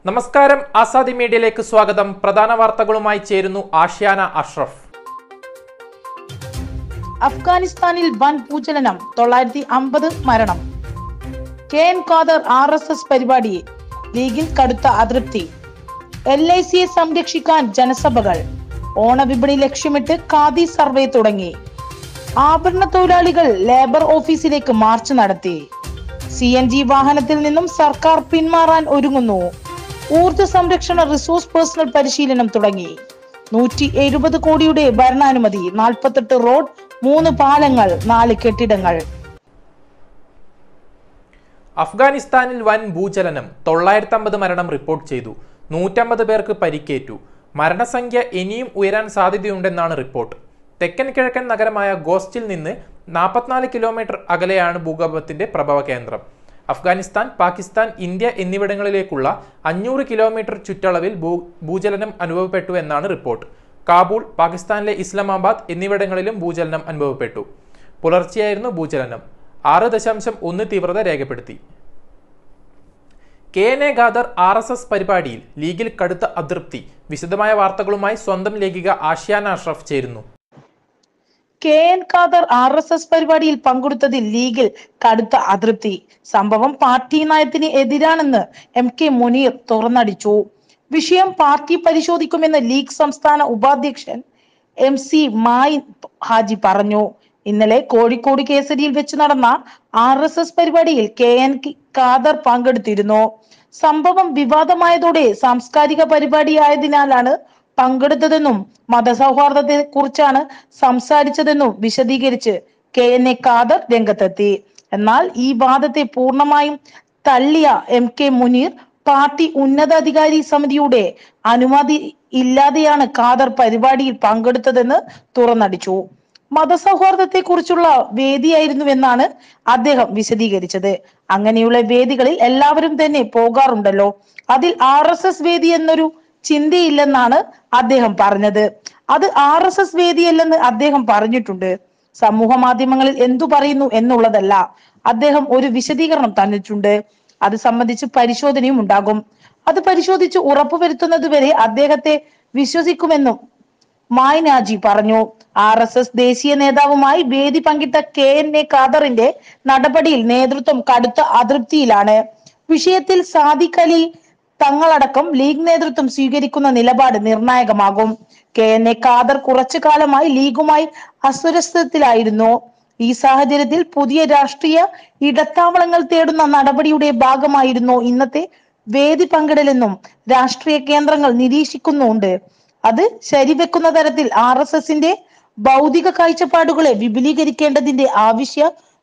നമസ്കാരം ആസാദി മീഡിയയിലേക്ക് സ്വാഗതം പ്രധാന വാർത്തകളുമായി ചേരുന്നു ആഷ്യാന അഷ്റഫ് അഫ്ഗാനിസ്ഥാനിൽ വൻ ഭൂചലനം തൊള്ളായിരത്തി അമ്പത് മരണം K N Khader R S S പരിപാടി ലീഗിൽ കടുത്ത അതൃപ്തി എൽ ഐ സിയെ സംരക്ഷിക്കാൻ ജനസഭകൾ ഓണവിപണി ലക്ഷ്യമിട്ട് ഖാദി സർവേ തുടങ്ങി ആഭരണ തൊഴിലാളികൾ ലേബർ ഓഫീസിലേക്ക് മാർച്ച് നടത്തി സി എൻ ജി വാഹനത്തിൽ നിന്നും സർക്കാർ പിന്മാറാൻ ഒരുങ്ങുന്നു ഊർജ സംരക്ഷണ റിസോഴ്സ് പേഴ്സണൽ പരിശീലനം തുടങ്ങി നൂറ്റി എഴുപത് കോടിയുടെ ഭരണാനുമതി നാൽപ്പത്തെട്ട് റോഡ് മൂന്ന് പാലങ്ങൾ നാല് കെട്ടിടങ്ങൾ അഫ്ഗാനിസ്ഥാനിൽ വൻ ഭൂചലനം തൊള്ളായിരത്തി അമ്പത് മരണം റിപ്പോർട്ട് ചെയ്തു നൂറ്റമ്പത് പേർക്ക് പരിക്കേറ്റു മരണസംഖ്യ ഇനിയും ഉയരാൻ സാധ്യതയുണ്ടെന്നാണ് റിപ്പോർട്ട് തെക്കൻ കിഴക്കൻ നഗരമായ ഗോസ്റ്റിൽ നിന്ന് നാൽപ്പത്തിനാല് കിലോമീറ്റർ അകലെയാണ് ഭൂകമ്പത്തിന്റെ പ്രഭവ കേന്ദ്രം അഫ്ഗാനിസ്ഥാൻ പാകിസ്ഥാൻ ഇന്ത്യ എന്നിവിടങ്ങളിലേക്കുള്ള അഞ്ഞൂറ് കിലോമീറ്റർ ചുറ്റളവിൽ ഭൂ ഭൂചലനം അനുഭവപ്പെട്ടു എന്നാണ് റിപ്പോർട്ട് കാബൂൾ പാകിസ്ഥാനിലെ ഇസ്ലാമാബാദ് എന്നിവിടങ്ങളിലും ഭൂചലനം അനുഭവപ്പെട്ടു പുലർച്ചെയായിരുന്നു ഭൂചലനം ആറ് ദശാംശം ഒന്ന് തീവ്രത രേഖപ്പെടുത്തി K N A Khader R S S പരിപാടിയിൽ ലീഗിൽ കടുത്ത അതൃപ്തി വിശദമായ വാർത്തകളുമായി സ്വന്തം ലേഖിക ആഷ്യാന അഷ്റഫ് ചേരുന്നു K N Khader R S S പരിപാടിയിൽ പങ്കെടുത്തതിൽ ലീഗിൽ കടുത്ത അതൃപ്തി സംഭവം പാർട്ടി നയത്തിന് എതിരാണെന്ന് എം കെ മുനീർ തുറന്നടിച്ചു വിഷയം പാർട്ടി പരിശോധിക്കുമെന്ന് ലീഗ് സംസ്ഥാന ഉപാധ്യക്ഷൻ എം സി മായി ഹാജി പറഞ്ഞു ഇന്നലെ കോഴിക്കോട് കേസരിയിൽ വെച്ച് നടന്ന ആർ എസ് എസ് പരിപാടിയിൽ കെ എൻ ഖാദർ പങ്കെടുത്തിരുന്നു സംഭവം വിവാദമായതോടെ സാംസ്കാരിക പരിപാടിയായതിനാലാണ് പങ്കെടുത്തതെന്നും മതസൗഹാർദ്ദത്തെ കുറിച്ചാണ് സംസാരിച്ചതെന്നും വിശദീകരിച്ച് കെ എൻ എ ഖാദർ രംഗത്തെത്തി എന്നാൽ ഈ വാദത്തെ പൂർണ്ണമായും തള്ളിയ എം കെ മുനീർ പാർട്ടി ഉന്നതാധികാരി സമിതിയുടെ അനുമതി ഇല്ലാതെയാണ് ഖാദർ പരിപാടിയിൽ പങ്കെടുത്തതെന്ന് തുറന്നടിച്ചു മതസൗഹാർദ്ദത്തെ കുറിച്ചുള്ള വേദിയായിരുന്നുവെന്നാണ് അദ്ദേഹം വിശദീകരിച്ചത് അങ്ങനെയുള്ള വേദികളിൽ എല്ലാവരും തന്നെ പോകാറുണ്ടല്ലോ അതിൽ ആർ എസ് എസ് വേദി എന്നൊരു ചിന്തയില്ലെന്നാണ് അദ്ദേഹം പറഞ്ഞത് അത് ആർ എസ് എസ് വേദിയല്ലെന്ന് അദ്ദേഹം പറഞ്ഞിട്ടുണ്ട് സമൂഹ മാധ്യമങ്ങളിൽ എന്തു പറയുന്നു എന്നുള്ളതല്ല അദ്ദേഹം ഒരു വിശദീകരണം തന്നിട്ടുണ്ട് അത് സംബന്ധിച്ച് പരിശോധനയും ഉണ്ടാകും അത് പരിശോധിച്ച് ഉറപ്പുവരുത്തുന്നത് വരെ അദ്ദേഹത്തെ വിശ്വസിക്കുമെന്നും മായി നാജി പറഞ്ഞു ആർ എസ് എസ് ദേശീയ നേതാവുമായി വേദി പങ്കിട്ട കെ എൻ എ ഖാദറിന്റെ നടപടിയിൽ നേതൃത്വം കടുത്ത അതൃപ്തിയിലാണ് വിഷയത്തിൽ സാദിഖ് അലി തങ്ങളടക്കം ലീഗ് നേതൃത്വം സ്വീകരിക്കുന്ന നിലപാട് നിർണായകമാകും കെ എൻ എ ഖാദർ കുറച്ചു കാലമായി ലീഗുമായി അസുരസ്ഥത്തിലായിരുന്നു ഈ സാഹചര്യത്തിൽ പുതിയ രാഷ്ട്രീയ ഇടത്താവളങ്ങൾ തേടുന്ന നടപടിയുടെ ഭാഗമായിരുന്നു ഇന്നത്തെ വേദി പങ്കിടലെന്നും രാഷ്ട്രീയ കേന്ദ്രങ്ങൾ നിരീക്ഷിക്കുന്നുണ്ട് അത് ശരിവെക്കുന്ന തരത്തിൽ ആർ എസ് എസിന്റെ ഭൗതിക കാഴ്ചപ്പാടുകളെ വിപുലീകരിക്കേണ്ടതിന്റെ ആവശ്യ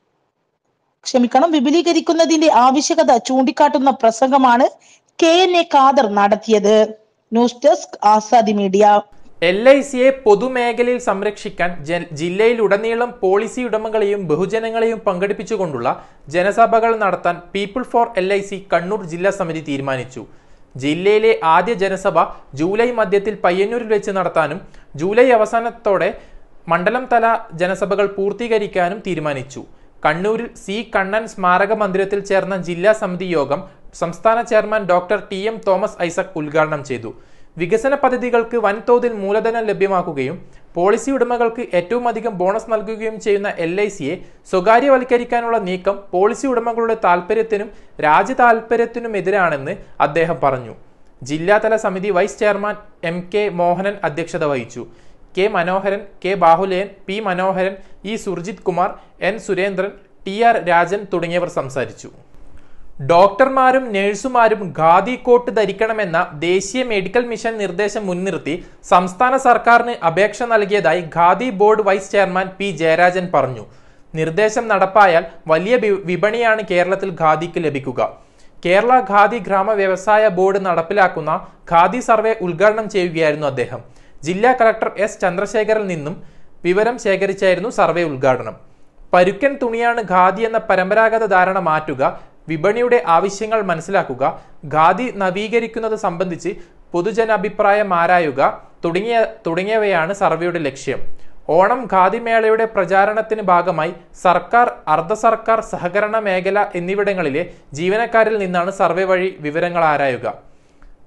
ക്ഷമിക്കണം വിപുലീകരിക്കുന്നതിന്റെ ആവശ്യകത ചൂണ്ടിക്കാട്ടുന്ന പ്രസംഗമാണ് കെ എൻ എ ഖാദർ നടത്തിയത് news desk Azadi media L I സിയെ പൊതുമേഖലയിൽ സംരക്ഷിക്കാൻ ജ- ജില്ലയിലുടനീളം പോളിസി ഉടമകളെയും ബഹുജനങ്ങളെയും പങ്കെടുപ്പിച്ചുകൊണ്ടുള്ള ജനസഭകൾ നടത്താൻ people for L I C Kannur ജില്ലാ സമിതി തീരുമാനിച്ചു ജില്ലയിലെ ആദ്യ ജനസഭ ജൂലൈ മധ്യത്തിൽ പയ്യന്നൂരിൽ വെച്ച് നടത്താനും ജൂലൈ അവസാനത്തോടെ മണ്ഡലം തല ജനസഭകൾ പൂർത്തീകരിക്കാനും തീരുമാനിച്ചു കണ്ണൂരിൽ സി കണ്ണൻ സ്മാരക മന്ദിരത്തിൽ ചേർന്ന ജില്ലാ സമിതി യോഗം സംസ്ഥാന chairman doctor T M Thomas Isaac ഉദ്ഘാടനം ചെയ്തു വികസന പദ്ധതികൾക്ക് വൻതോതിൽ മൂലധനം ലഭ്യമാക്കുകയും പോളിസി ഉടമകൾക്ക് ഏറ്റവും അധികം ബോണസ് നൽകുകയും ചെയ്യുന്ന എൽ ഐ സിയെ സ്വകാര്യവൽക്കരിക്കാനുള്ള നീക്കം പോളിസി ഉടമകളുടെ താൽപ്പര്യത്തിനും രാജ്യ താൽപ്പര്യത്തിനുമെതിരാണെന്ന് അദ്ദേഹം പറഞ്ഞു ജില്ലാതല സമിതി vice chairman M K Mohanan അധ്യക്ഷത വഹിച്ചു K Manoharan K Bahulayan P Manoharan E Surjith Kumar N Surendran T R Rajan തുടങ്ങിയവർ സംസാരിച്ചു ഡോക്ടർമാരും നഴ്സുമാരും ഖാദി കോട്ട് ധരിക്കണമെന്ന ദേശീയ മെഡിക്കൽ മിഷൻ നിർദ്ദേശം മുൻനിർത്തി സംസ്ഥാന സർക്കാരിന് അപേക്ഷ നൽകിയതായി Khadi board vice chairman P Jayarajan പറഞ്ഞു നിർദ്ദേശം നടപ്പായാൽ വലിയ വി- വിപണിയാണ് കേരളത്തിൽ ഖാദിക്ക് ലഭിക്കുക കേരള ഖാദി ഗ്രാമ വ്യവസായ ബോർഡ് നടപ്പിലാക്കുന്ന ഖാദി സർവേ ഉദ്ഘാടനം ചെയ്യുകയായിരുന്നു അദ്ദേഹം ജില്ലാ കളക്ടർ എസ് ചന്ദ്രശേഖറിൽ നിന്നും വിവരം ശേഖരിച്ചായിരുന്നു സർവേ ഉദ്ഘാടനം പരുക്കൻ തുണിയാണ് ഖാദി എന്ന പരമ്പരാഗത ധാരണ മാറ്റുക വിപണിയുടെ ആവശ്യങ്ങൾ മനസ്സിലാക്കുക ഖാദി നവീകരിക്കുന്നത് സംബന്ധിച്ച് പൊതുജനാഭിപ്രായം ആരായുക തുടങ്ങിയ തുടങ്ങിയവയാണ് സർവേയുടെ ലക്ഷ്യം ഓണം ഖാദി മേളയുടെ പ്രചാരണത്തിന് ഭാഗമായി സർക്കാർ അർദ്ധ സർക്കാർ സഹകരണ മേഖല എന്നിവിടങ്ങളിലെ ജീവനക്കാരിൽ നിന്നാണ് സർവേ വഴി വിവരങ്ങൾ ആരായുക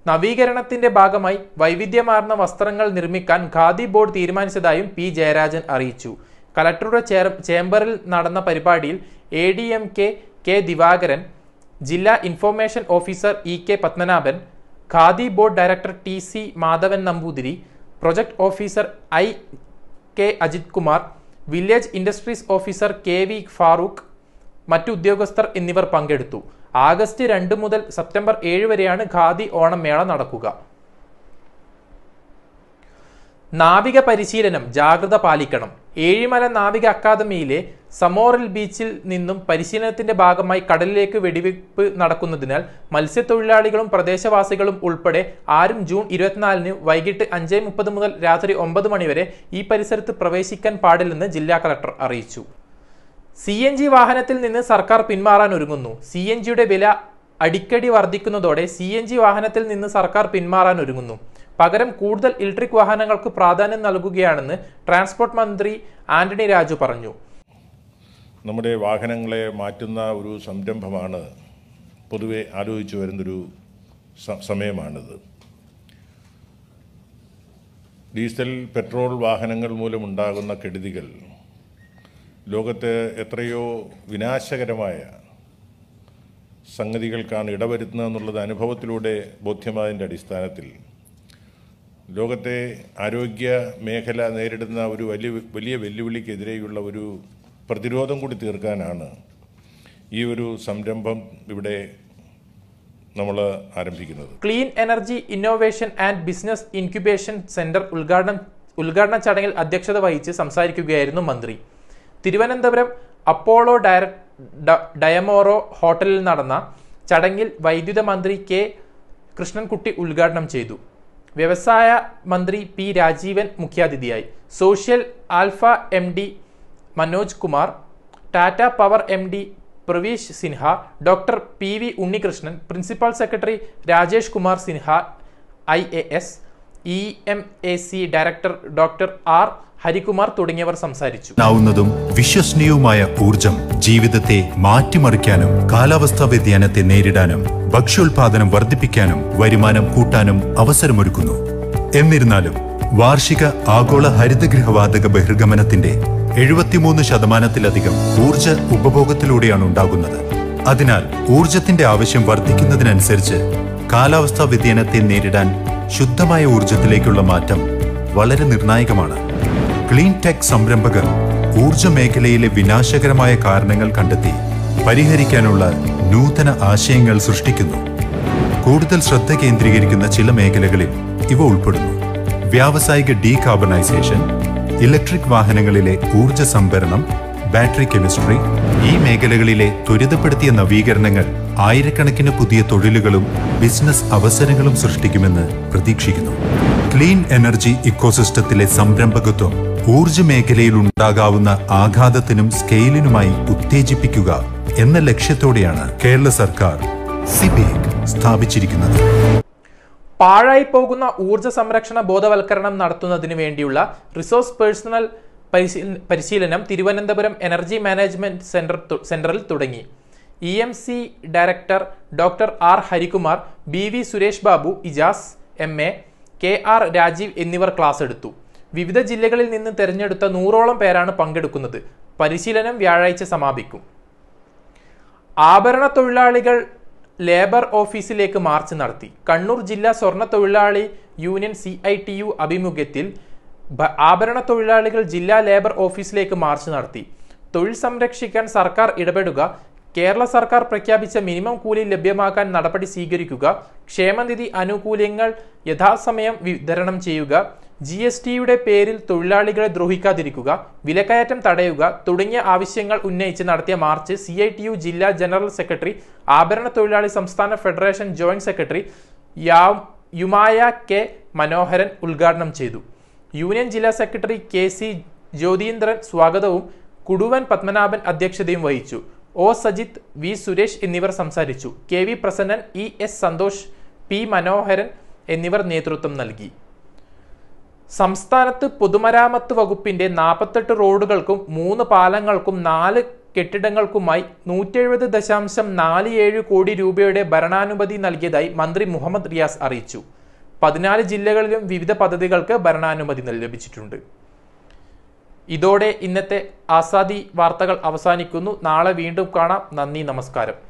നവീകരണത്തിന്റെ ഭാഗമായി വൈവിധ്യമാർന്ന വസ്ത്രങ്ങൾ നിർമ്മിക്കാൻ ഖാദി ബോർഡ് തീരുമാനിച്ചതായും പി ജയരാജൻ അറിയിച്ചു കലക്ടറുടെ ചേർ- ചേംബറിൽ നടന്ന പരിപാടിയിൽ A D M K K Divakaran ജില്ലാ information officer E K Padmanabhan Khadi board director T C Madhavan Namboothiri project officer I K Ajith Kumar village industries officer K V Farooq മറ്റു ഉദ്യോഗസ്ഥർ എന്നിവർ പങ്കെടുത്തു ആഗസ്റ്റ് രണ്ട് മുതൽ സെപ്റ്റംബർ ഏഴ് വരെയാണ് ഖാദി ഓണം മേള നടക്കുക നാവിക പരിശീലനം ജാഗ്രത പാലിക്കണം ഏഴിമല നാവിക അക്കാദമിയിലെ സമോറിൽ ബീച്ചിൽ നിന്നും പരിശീലനത്തിന്റെ ഭാഗമായി കടലിലേക്ക് വെടിവെയ്പ് നടക്കുന്നതിനാൽ മത്സ്യത്തൊഴിലാളികളും പ്രദേശവാസികളും ഉൾപ്പെടെ ആരും ജൂൺ ഇരുപത്തിനാലിന് വൈകിട്ട് അഞ്ച് മുപ്പത് മുതൽ രാത്രി ഒമ്പത് മണിവരെ ഈ പരിസരത്ത് പ്രവേശിക്കാൻ പാടില്ലെന്ന് ജില്ലാ കളക്ടർ അറിയിച്ചു സി എൻ ജി വാഹനത്തിൽ നിന്ന് സർക്കാർ പിന്മാറാൻ ഒരുങ്ങുന്നു സി എൻ ജിയുടെ വില അടിക്കടി വർദ്ധിക്കുന്നതോടെ സി എൻ ജി വാഹനത്തിൽ നിന്ന് സർക്കാർ പിന്മാറാൻ ഒരുങ്ങുന്നു പകരം കൂടുതൽ ഇലക്ട്രിക് വാഹനങ്ങൾക്ക് പ്രാധാന്യം നൽകുകയാണെന്ന് ട്രാൻസ്പോർട്ട് മന്ത്രി ആന്റണി രാജു പറഞ്ഞു നമ്മുടെ വാഹനങ്ങളെ മാറ്റുന്ന ഒരു സംരംഭമാണ് പൊതുവെ ആലോചിച്ചു വരുന്നൊരു സ- സമയമാണിത് ഡീസൽ പെട്രോൾ വാഹനങ്ങൾ മൂലമുണ്ടാകുന്ന കെടുതികൾ ലോകത്ത് എത്രയോ വിനാശകരമായ സംഗതികൾക്കാണ് ഇടവരുത്തുന്നതെന്നുള്ളത് അനുഭവത്തിലൂടെ ബോധ്യമായതിൻ്റെ അടിസ്ഥാനത്തിൽ ലോകത്തെ ആരോഗ്യ മേഖല നേരിടുന്ന ഒരു വലിയ വലിയ വെല്ലുവിളിക്കെതിരെയുള്ള ഒരു പ്രതിരോധം കൂടി തീർക്കാനാണ് ഈ ഒരു സംരംഭം ഇവിടെ നമ്മൾ ആരംഭിക്കുന്നത് clean energy innovation and business incubation centre ഉദ്ഘാടനം ഉദ്ഘാടന ചടങ്ങിൽ അധ്യക്ഷത വഹിച്ച് സംസാരിക്കുകയായിരുന്നു മന്ത്രി തിരുവനന്തപുരം അപ്പോളോ ഡയറ ഡ- ഡയമോറോ ഹോട്ടലിൽ നടന്ന ചടങ്ങിൽ വൈദ്യുത മന്ത്രി കെ കൃഷ്ണൻകുട്ടി ഉദ്ഘാടനം ചെയ്തു വ്യവസായ മന്ത്രി പി രാജീവൻ മുഖ്യാതിഥിയായി social alpha M D Manoj Kumar Tata power M D Praveesh Sinha doctor P V Unnikrishnan principal secretary Rajesh Kumar Sinha I A S E M A C director doctor R Harikumar തുടങ്ങിയവർ സംസാരിച്ചു ാവുന്നതും വിശ്വസനീയവുമായ ഊർജം ജീവിതത്തെ മാറ്റിമറിക്കാനും കാലാവസ്ഥാ വ്യതിയാനത്തെ നേരിടാനും ഭക്ഷ്യോൽപാദനം വർദ്ധിപ്പിക്കാനും വരുമാനം കൂട്ടാനും അവസരമൊരുക്കുന്നു എന്നിരുന്നാലും വാർഷിക ആഗോള ഹരിതഗൃഹവാതക ബഹിർഗമനത്തിന്റെ എഴുപത്തിമൂന്ന് ശതമാനത്തിലധികം ഊർജ ഉപഭോഗത്തിലൂടെയാണ് ഉണ്ടാകുന്നത് അതിനാൽ ഊർജത്തിന്റെ ആവശ്യം വർദ്ധിക്കുന്നതിനനുസരിച്ച് കാലാവസ്ഥാ വ്യതിയാനത്തെ നേരിടാൻ ശുദ്ധമായ ഊർജത്തിലേക്കുള്ള മാറ്റം വളരെ നിർണായകമാണ് ക്ലീൻ ടെക് സംരംഭകർ ഊർജ മേഖലയിലെ വിനാശകരമായ കാരണങ്ങൾ കണ്ടെത്തി പരിഹരിക്കാനുള്ള നൂതന ആശയങ്ങൾ സൃഷ്ടിക്കുന്നു കൂടുതൽ ശ്രദ്ധ കേന്ദ്രീകരിക്കുന്ന ചില മേഖലകളിൽ ഇവ ഉൾപ്പെടുന്നു വ്യാവസായിക ഡീകാർബണൈസേഷൻ ഇലക്ട്രിക് വാഹനങ്ങളിലെ ഊർജ സംഭരണം ബാറ്ററി കെമിസ്ട്രി ഈ മേഖലകളിലെ ത്വരിതപ്പെടുത്തിയ നവീകരണങ്ങൾ ആയിരക്കണക്കിന് പുതിയ തൊഴിലുകളും ബിസിനസ് അവസരങ്ങളും സൃഷ്ടിക്കുമെന്ന് പ്രതീക്ഷിക്കുന്നു ക്ലീൻ എനർജി ഇക്കോസിസ്റ്റത്തിലെ സംരംഭകത്വം ഊർജ മേഖലയിൽ ഉണ്ടാകാവുന്ന ആഘാതത്തിനും സ്കെയിലിനുമായി ഉത്തേജിപ്പിക്കുക എന്ന ലക്ഷ്യത്തോടെയാണ് കേരള സർക്കാർ സിബേക് സ്ഥാപിച്ചിരിക്കുന്നത് പാഴായി പോകുന്ന ഊർജ്ജ സംരക്ഷണ ബോധവൽക്കരണം നടത്തുന്നതിന് വേണ്ടിയുള്ള റിസോഴ്സ് പേഴ്സണൽ പരിശീല- പരിശീലനം തിരുവനന്തപുരം എനർജി മാനേജ്മെന്റ് സെന്റർ തു- സെന്ററിൽ തുടങ്ങി E M C director doctor R Harikumar B V Suresh Babu Ijas M A K R Rajeev എന്നിവർ ക്ലാസ് എടുത്തു വിവിധ ജില്ലകളിൽ നിന്ന് തെരഞ്ഞെടുത്ത നൂറോളം പേരാണ് പങ്കെടുക്കുന്നത് പരിശീലനം വ്യാഴാഴ്ച സമാപിക്കും ആഭരണ തൊഴിലാളികൾ ലേബർ ഓഫീസിലേക്ക് മാർച്ച് നടത്തി കണ്ണൂർ ജില്ലാ സ്വർണ്ണ തൊഴിലാളി union C I T U ആഭിമുഖ്യത്തിൽ ഭ- ആഭരണ തൊഴിലാളികൾ ജില്ലാ ലേബർ ഓഫീസിലേക്ക് മാർച്ച് നടത്തി തൊഴിൽ സംരക്ഷിക്കാൻ സർക്കാർ ഇടപെടുക കേരള സർക്കാർ പ്രഖ്യാപിച്ച മിനിമം കൂലി ലഭ്യമാക്കാൻ നടപടി സ്വീകരിക്കുക ക്ഷേമനിധി ആനുകൂല്യങ്ങൾ യഥാസമയം വിതരണം ചെയ്യുക ജി എസ് ടിയുടെ പേരിൽ തൊഴിലാളികളെ ദ്രോഹിക്കാതിരിക്കുക വിലക്കയറ്റം തടയുക തുടങ്ങിയ ആവശ്യങ്ങൾ ഉന്നയിച്ച് നടത്തിയ march C I T U ജില്ലാ ജനറൽ സെക്രട്ടറി ആഭരണ തൊഴിലാളി സംസ്ഥാന ഫെഡറേഷൻ ജോയിന്റ് സെക്രട്ടറി യാ- യുമായ കെ മനോഹരൻ ഉദ്ഘാടനം ചെയ്തു യൂണിയൻ ജില്ലാ സെക്രട്ടറി കെ സി ജ്യോതീന്ദ്രൻ സ്വാഗതവും കുടുവൻ പത്മനാഭൻ അധ്യക്ഷതയും വഹിച്ചു ഒ സജിത്ത് വി സുരേഷ് എന്നിവർ സംസാരിച്ചു K V Prasannan E S Santhosh P Manoharan എന്നിവർ നേതൃത്വം നൽകി സംസ്ഥാനത്ത് പൊതുമരാമത്ത് വകുപ്പിന്റെ നാൽപ്പത്തെട്ട് റോഡുകൾക്കും മൂന്ന് പാലങ്ങൾക്കും നാല് കെട്ടിടങ്ങൾക്കുമായി നൂറ്റെഴുപത് ദശാംശം നാല് ഏഴ് കോടി രൂപയുടെ ഭരണാനുമതി നൽകിയതായി മന്ത്രി മുഹമ്മദ് റിയാസ് അറിയിച്ചു പതിനാല് ജില്ലകളിലും വിവിധ പദ്ധതികൾക്ക് ഭരണാനുമതി നൽ- ലഭിച്ചിട്ടുണ്ട് ഇതോടെ ഇന്നത്തെ ആസാദി വാർത്തകൾ അവസാനിക്കുന്നു നാളെ വീണ്ടും കാണാം നന്ദി നമസ്കാരം